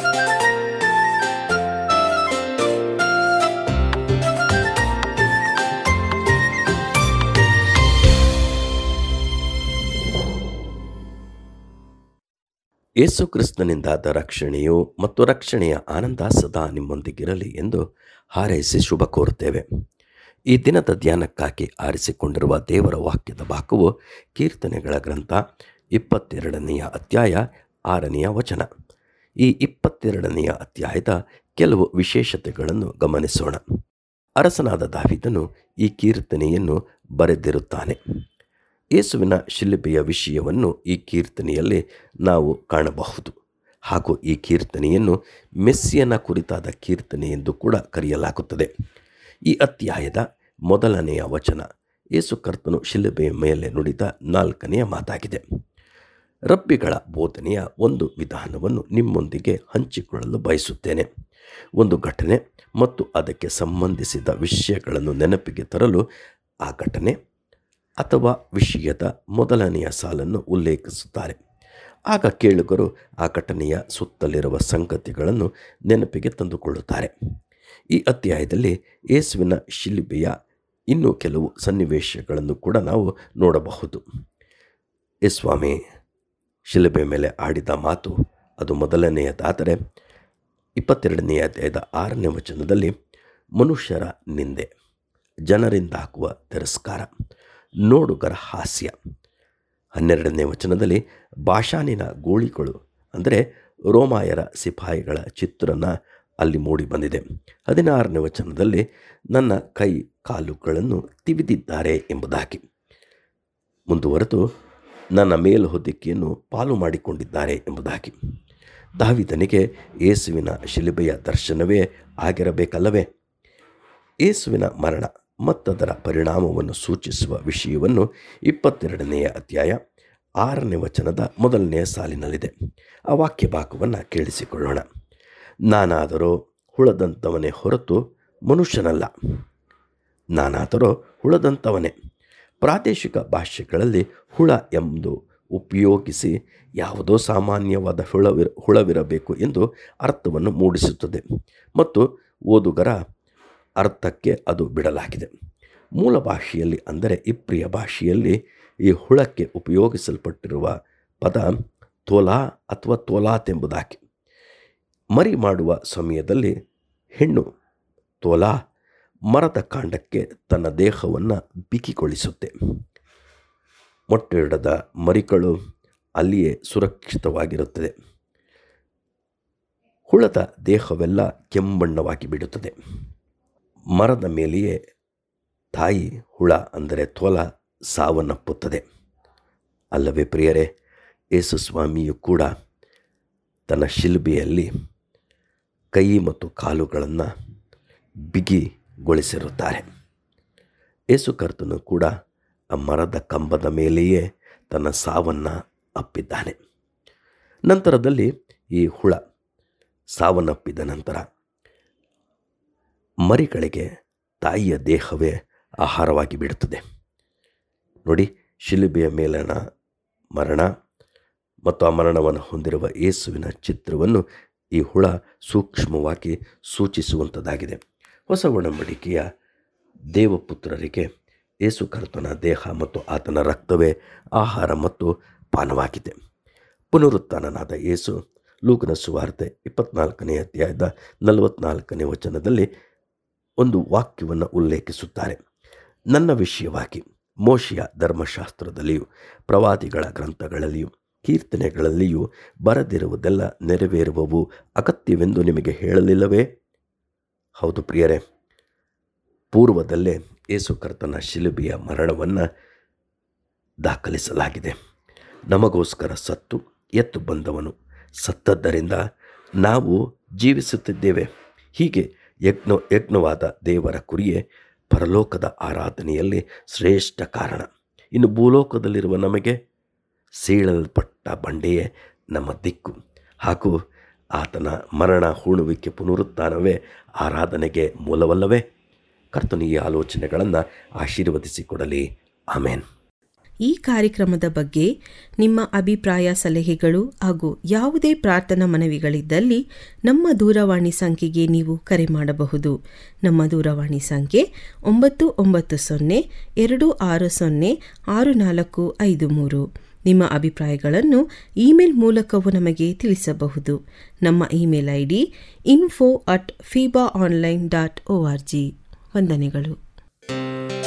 ಯೇಸು ಕ್ರಿಸ್ತನಿಂದಾದ ರಕ್ಷಣೆಯು ಮತ್ತು ರಕ್ಷಣೆಯ ಆನಂದ ಸದಾ ನಿಮ್ಮೊಂದಿಗಿರಲಿ ಎಂದು ಹಾರೈಸಿ ಶುಭ ಕೋರುತ್ತೇವೆ ಈ ದಿನದ ಧ್ಯಾನಕ್ಕಾಗಿ ಆರಿಸಿಕೊಂಡಿರುವ ದೇವರ ವಾಕ್ಯದ ಭಾಗವು ಕೀರ್ತನೆಗಳ ಗ್ರಂಥ ಇಪ್ಪತ್ತೆರಡನೆಯ ಅಧ್ಯಾಯ ಆರನೆಯ ವಚನ ಈ ಇಪ್ಪತ್ತೆರಡನೆಯ ಅಧ್ಯಾಯದ ಕೆಲವು ವಿಶೇಷತೆಗಳನ್ನು ಗಮನಿಸೋಣ ಅರಸನಾದ ದಾವಿದನು ಈ ಕೀರ್ತನೆಯನ್ನು ಬರೆದಿರುತ್ತಾನೆ ಯೇಸುವಿನ ಶಿಲುಬೆಯ ವಿಷಯವನ್ನು ಈ ಕೀರ್ತನೆಯಲ್ಲಿ ನಾವು ಕಾಣಬಹುದು ಹಾಗೂ ಈ ಕೀರ್ತನೆಯನ್ನು ಮೆಸ್ಸಿಯನ ಕುರಿತಾದ ಕೀರ್ತನೆ ಎಂದು ಕೂಡ ಕರೆಯಲಾಗುತ್ತದೆ ಈ ಅಧ್ಯಾಯದ ಮೊದಲನೆಯ ವಚನ ಯೇಸು ಕರ್ತನು ಶಿಲುಬೆಯ ಮೇಲೆ ನುಡಿದ ನಾಲ್ಕನೆಯ ಮಾತಾಗಿದೆ ರಬ್ಬಿಗಳ ಬೋಧನೆಯ ಒಂದು ವಿಧಾನವನ್ನು ನಿಮ್ಮೊಂದಿಗೆ ಹಂಚಿಕೊಳ್ಳಲು ಬಯಸುತ್ತೇನೆ ಒಂದು ಘಟನೆ ಮತ್ತು ಅದಕ್ಕೆ ಸಂಬಂಧಿಸಿದ ವಿಷಯಗಳನ್ನು ನೆನಪಿಗೆ ತರಲು ಆ ಘಟನೆ ಅಥವಾ ವಿಷಯದ ಮೊದಲನೆಯ ಸಾಲನ್ನು ಉಲ್ಲೇಖಿಸುತ್ತಾರೆ ಆಗ ಕೇಳುಗರು ಆ ಘಟನೆಯ ಸುತ್ತಲಿರುವ ಸಂಗತಿಗಳನ್ನು ನೆನಪಿಗೆ ತಂದುಕೊಳ್ಳುತ್ತಾರೆ ಈ ಅಧ್ಯಾಯದಲ್ಲಿ ಯೇಸುವಿನ ಶಿಲುಬೆಯ ಇನ್ನೂ ಕೆಲವು ಸನ್ನಿವೇಶಗಳನ್ನು ಕೂಡ ನಾವು ನೋಡಬಹುದು ಏ ಸ್ವಾಮಿ ಶಿಲುಬೆ ಮೇಲೆ ಆಡಿದ ಮಾತು ಅದು ಮೊದಲನೆಯದಾದರೆ ಇಪ್ಪತ್ತೆರಡನೆಯ ಅಧ್ಯಾಯದ ಆರನೇ ವಚನದಲ್ಲಿ ಮನುಷ್ಯರ ನಿಂದೆ ಜನರಿಂದ ಹಾಕುವ ತಿರಸ್ಕಾರ ನೋಡುಗರ ಹಾಸ್ಯ ಹನ್ನೆರಡನೇ ವಚನದಲ್ಲಿ ಭಾಷಾನಿನ ಗೋಳಿಗಳು ಅಂದರೆ ರೋಮಾಯರ ಸಿಪಾಯಿಗಳ ಚಿತ್ರನ ಅಲ್ಲಿ ಮೂಡಿ ಬಂದಿದೆ ಹದಿನಾರನೇ ವಚನದಲ್ಲಿ ನನ್ನ ಕೈ ಕಾಲುಗಳನ್ನು ತಿವಿದಿದ್ದಾರೆ ಎಂಬುದಾಗಿ ಮುಂದುವರೆದು ನನ್ನ ಮೇಲು ಹೊದಿಕೆಯನ್ನು ಪಾಲು ಮಾಡಿಕೊಂಡಿದ್ದಾರೆ ಎಂಬುದಾಗಿ ದಾವಿದನಿಗೆ ಯೇಸುವಿನ ಶಿಲುಬೆಯ ದರ್ಶನವೇ ಆಗಿರಬೇಕಲ್ಲವೇ ಯೇಸುವಿನ ಮರಣ ಮತ್ತದರ ಪರಿಣಾಮವನ್ನು ಸೂಚಿಸುವ ವಿಷಯವನ್ನು ಇಪ್ಪತ್ತೆರಡನೆಯ ಅಧ್ಯಾಯ ಆರನೇ ವಚನದ ಮೊದಲನೆಯ ಸಾಲಿನಲ್ಲಿದೆ ಆ ವಾಕ್ಯ ಭಾಗವನ್ನು ಕೇಳಿಸಿಕೊಳ್ಳೋಣ ನಾನಾದರೋ ಹುಳದಂಥವನೇ ಹೊರತು ಮನುಷ್ಯನಲ್ಲ ನಾನಾದರೋ ಹುಳದಂಥವನೇ ಪ್ರಾದೇಶಿಕ ಭಾಷೆಗಳಲ್ಲಿ ಹುಳ ಎಂಬುದು ಉಪಯೋಗಿಸಿ ಯಾವುದೋ ಸಾಮಾನ್ಯವಾದ ಹುಳವಿರ ಹುಳವಿರಬೇಕು ಎಂದು ಅರ್ಥವನ್ನು ಮೂಡಿಸುತ್ತದೆ ಮತ್ತು ಓದುಗರ ಅರ್ಥಕ್ಕೆ ಅದು ಬಿಡಲಾಗಿದೆ ಮೂಲ ಭಾಷೆಯಲ್ಲಿ ಅಂದರೆ ಇಪ್ರಿಯ ಭಾಷೆಯಲ್ಲಿ ಈ ಹುಳಕ್ಕೆ ಉಪಯೋಗಿಸಲ್ಪಟ್ಟಿರುವ ಪದ ತೋಲಾ ಅಥವಾ ತೋಲಾತ್ ಎಂಬುದಾಗಿ ಮರಿ ಮಾಡುವ ಸಮಯದಲ್ಲಿ ಹೆಣ್ಣು ತೋಲಾ ಮರದ ಕಾಂಡಕ್ಕೆ ತನ್ನ ದೇಹವನ್ನು ಬಿಗಿಗೊಳಿಸುತ್ತೆ ಮೊಟ್ಟೆಯಿಡದ ಮರಿಗಳು ಅಲ್ಲಿಯೇ ಸುರಕ್ಷಿತವಾಗಿರುತ್ತದೆ ಹುಳದ ದೇಹವೆಲ್ಲ ಕೆಂಬಣ್ಣವಾಗಿ ಬಿಡುತ್ತದೆ ಮರದ ಮೇಲೆಯೇ ತಾಯಿ ಹುಳ ಅಂದರೆ ತ್ವಲ ಸಾವನ್ನಪ್ಪುತ್ತದೆ ಅಲ್ಲವೇ ಪ್ರಿಯರೇ ಯೇಸು ಸ್ವಾಮಿಯು ಕೂಡ ತನ್ನ ಶಿಲ್ಬೆಯಲ್ಲಿ ಕೈ ಮತ್ತು ಕಾಲುಗಳನ್ನು ಬಿಗಿಗೊಳಿಸಿರುತ್ತಾರೆ ಯೇಸು ಕರ್ತನು ಕೂಡ ಆ ಮರದ ಕಂಬದ ಮೇಲೆಯೇ ತನ್ನ ಸಾವನ್ನು ಅಪ್ಪಿದ್ದಾನೆ ನಂತರದಲ್ಲಿ ಈ ಹುಳ ಸಾವನ್ನಪ್ಪಿದ ನಂತರ ಮರಿಗಳಿಗೆ ತಾಯಿಯ ದೇಹವೇ ಆಹಾರವಾಗಿ ಬಿಡುತ್ತದೆ ನೋಡಿ ಶಿಲುಬೆಯ ಮೇಲನ ಮರಣ ಮತ್ತು ಆ ಮರಣವನ್ನು ಹೊಂದಿರುವ ಯೇಸುವಿನ ಚಿತ್ರವನ್ನು ಈ ಹುಳ ಸೂಕ್ಷ್ಮವಾಗಿ ಸೂಚಿಸುವಂಥದ್ದಾಗಿದೆ ಹೊಸ ಒಡಂಬಡಿಕೆಯ ದೇವಪುತ್ರರಿಗೆ ಯೇಸು ಕರ್ತನ ದೇಹ ಮತ್ತು ಆತನ ರಕ್ತವೇ ಆಹಾರ ಮತ್ತು ಪಾನವಾಗಿದೆ ಪುನರುತ್ಥಾನನಾದ ಯೇಸು ಲೂಕನ ಸುವಾರ್ತೆ ಇಪ್ಪತ್ನಾಲ್ಕನೇ ಅಧ್ಯಾಯದ ನಲವತ್ನಾಲ್ಕನೇ ವಚನದಲ್ಲಿ ಒಂದು ವಾಕ್ಯವನ್ನು ಉಲ್ಲೇಖಿಸುತ್ತಾರೆ ನನ್ನ ವಿಷಯವಾಗಿ ಮೋಶಿಯ ಧರ್ಮಶಾಸ್ತ್ರದಲ್ಲಿಯೂ ಪ್ರವಾದಿಗಳ ಗ್ರಂಥಗಳಲ್ಲಿಯೂ ಕೀರ್ತನೆಗಳಲ್ಲಿಯೂ ಬರದಿರುವುದೆಲ್ಲ ನೆರವೇರುವವು ಅಗತ್ಯವೆಂದು ನಿಮಗೆ ಹೇಳಲಿಲ್ಲವೇ ಹೌದು ಪ್ರಿಯರೇ ಪೂರ್ವದಲ್ಲೇ ಯೇಸು ಕರ್ತನ ಶಿಲುಬೆಯ ಮರಣವನ್ನು ದಾಖಲಿಸಲಾಗಿದೆ ನಮಗೋಸ್ಕರ ಸತ್ತು ಎತ್ತು ಬಂದವನು ಸತ್ತದ್ದರಿಂದ ನಾವು ಜೀವಿಸುತ್ತಿದ್ದೇವೆ ಹೀಗೆ ಯಜ್ಞ ಯಜ್ಞವಾದ ದೇವರ ಕುರಿಯೇ ಪರಲೋಕದ ಆರಾಧನೆಯಲ್ಲಿ ಶ್ರೇಷ್ಠ ಕಾರಣ ಇನ್ನು ಭೂಲೋಕದಲ್ಲಿರುವ ನಮಗೆ ಸೀಳಲ್ಪಟ್ಟ ಬಂಡೆಯೇ ನಮ್ಮ ದಿಕ್ಕು ಹಾಗೂ ಆತನ ಮರಣ ಹೂಣುವಿಕೆ ಪುನರುತ್ಥಾನವೇ ಆರಾಧನೆಗೆ ಮೂಲವಲ್ಲವೇ ಕರ್ತನು ಈ ಆಲೋಚನೆಗಳನ್ನು ಆಶೀರ್ವದಿಸಿಕೊಡಲಿ ಆಮೇನ್ ಈ ಕಾರ್ಯಕ್ರಮದ ಬಗ್ಗೆ ನಿಮ್ಮ ಅಭಿಪ್ರಾಯ ಸಲಹೆಗಳು ಹಾಗೂ ಯಾವುದೇ ಪ್ರಾರ್ಥನಾ ಮನವಿಗಳಿದ್ದಲ್ಲಿ ನಮ್ಮ ದೂರವಾಣಿ ಸಂಖ್ಯೆಗೆ ನೀವು ಕರೆ ಮಾಡಬಹುದು ನಮ್ಮ ದೂರವಾಣಿ ಸಂಖ್ಯೆ ಒಂಬತ್ತು ಒಂಬತ್ತು ಸೊನ್ನೆ ಎರಡು ಆರು ಸೊನ್ನೆ ಆರು ನಾಲ್ಕು ಐದು ಮೂರು ನಿಮ್ಮ ಅಭಿಪ್ರಾಯಗಳನ್ನು ಇಮೇಲ್ ಮೂಲಕವೂ ನಮಗೆ ತಿಳಿಸಬಹುದು ನಮ್ಮ email I D info at FEBA online dot O R G ವಂದನೆಗಳು